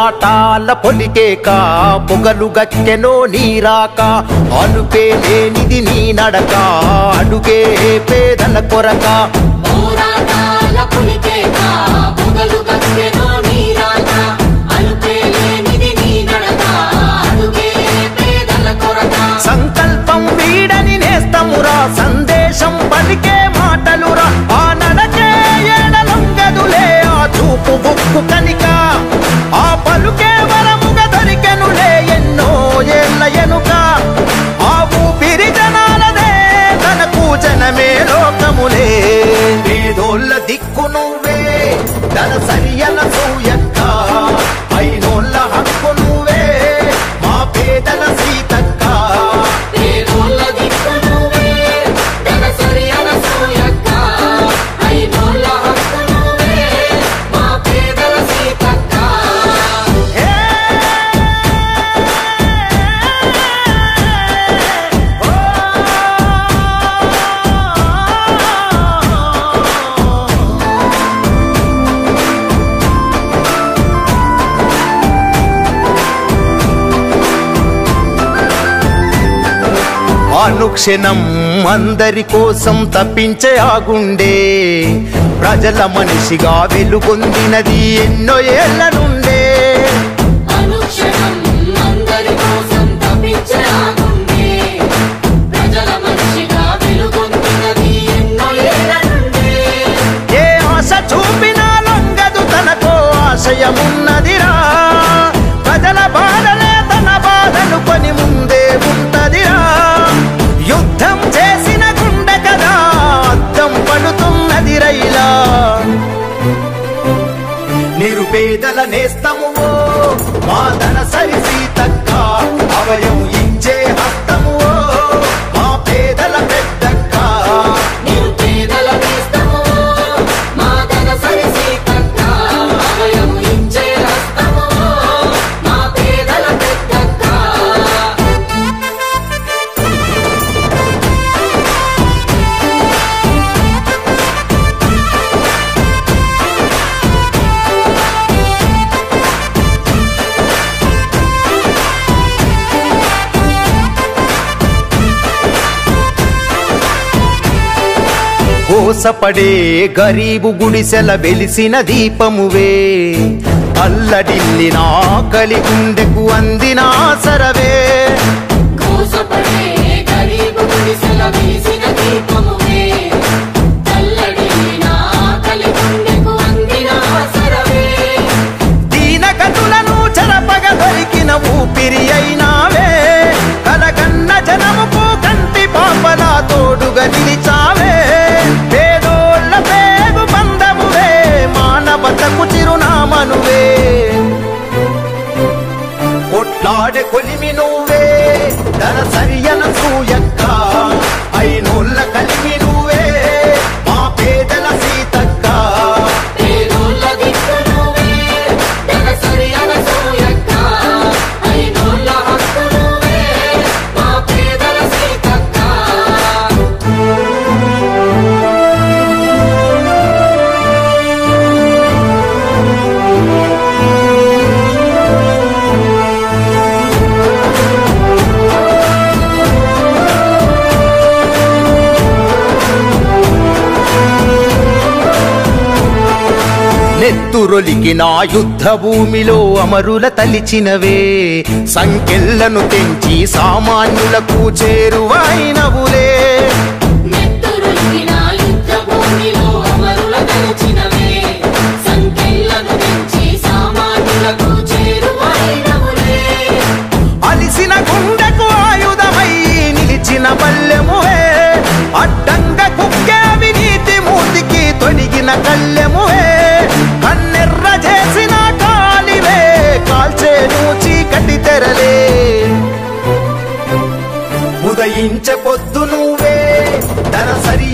పోరాటాల పొలికేక పొగలు గక్కెనో నీరాక అలుపే లేనిది నీ నడక అడుగే పేదల కొరక పోరాటాల పులికేక పొగలు గక్కెనో నీరాక అలుపే లేనిది నీ నడక అడుగే పేదల కొరక సంకల్పం వీడని నేస్తమురా సందేశం పలికే మాటలురా ఆ నడకే ఏడలొంగదులే ఆ చూపు బుక్కు కనిక ఆ పలుకే వరముగా దొరికెనులే ఎన్నో ఏళ్ళ ఎనుక ఆ ఊపిరి జనాలదే తనకు జనమే లోకములే పేదోళ్ళ దిక్కు నువ్వే ధన సరియల సూయక్క అయినోళ్ళ హక్కు నువ్వే మా పేదల సీతక్క పేదోళ్ళ దిక్కు నువ్వే ధనసరి అనసూయక్క ఐనోళ్ళ హక్కు నువ్వే మా పేదల సీతక్క అనుక్షణం అందరి కోసం తప్పించే ఆగుండే ప్రజల మనిషిగా వెలుగొందినది ఎన్నో ఏళ్ల నుండే అనుక్షణం అందరి కోసం తప్పించే ఆగుండే ప్రజల మనిషిగా వెలుగొందినది ఎన్నో ఏళ్ళ నుండే ఏ ఆశ చూపినా లొంగదు తనకో ఆశయమున్నదిరా ప్రజల బాధలే తన బాధలు కొని ముందే ఉంటదిరా యుద్ధం చేసిన గుండె కదా అద్దం పడుతున్నది రైలా నిరుపేదల నేస్తము మా ధన సరి సీతక్క అవయం ఇచ్చే హస్తము మా పేదల పెద్దక్క నీవు పేదల నేస్తము మా ధనసరి సీతక్క అభయము ఇచ్చే హస్తము మా పేదల పెద్దక్క కోసపడే గరీబు గుడిసెల వెలిసిన దీపమువే అల్లడిల్లిన ఆకలి గుండెకు అందిన సరవే కోసపడే గరీబు గుడిసెల వెలిసిన దీపమువే చల్లడిల్లిన ఆకలి గుండెకు అందిన ఆసరవే దీనగతులను చెరపగ దొరికిన ఊపిరి అయినావే కలగన్న జనముకు కంటి పాపలా తోడుగా నిలిచావే పేదోళ్ళ పేగు బంధమువే మానవతకు చిరునామనువే కొట్లాడే కొలిమి నువ్వే ధన సరియన సూయక్క అయినోళ్ళ కలిమి నువ్వే మా పేదల సీతక్క పేదోళ్ళ దిక్కు నువ్వే ధనసరి అనసూయక్క ఐనోళ్ళ హక్కు నువ్వే మా పేదల సీతక్క నెత్తురొలికిన యుద్ధ భూమిలో అమరుల తలిచినవే సంకెళ్లను తెంచి సామాన్యులకు చేరువైనవులే నెత్తురులిగిన యుద్ధ భూమిలో అమరుల గెలిచినవే సంకెళ్లను తెంచి సామాన్యులకు చేరువైనవులే అలిసిన గుండెకు ఆయుధమై నిలిచిన బల్లెమువే అడ్డంగ కుక్కే అవినీతి మూతికి తొడిగిన కళ్ళెమువే కన్నెర్ర చేసిన కాలివే కాల్చేను చీకటి తెరలే ఉదయించే పొద్దు నువ్వే ధన సరి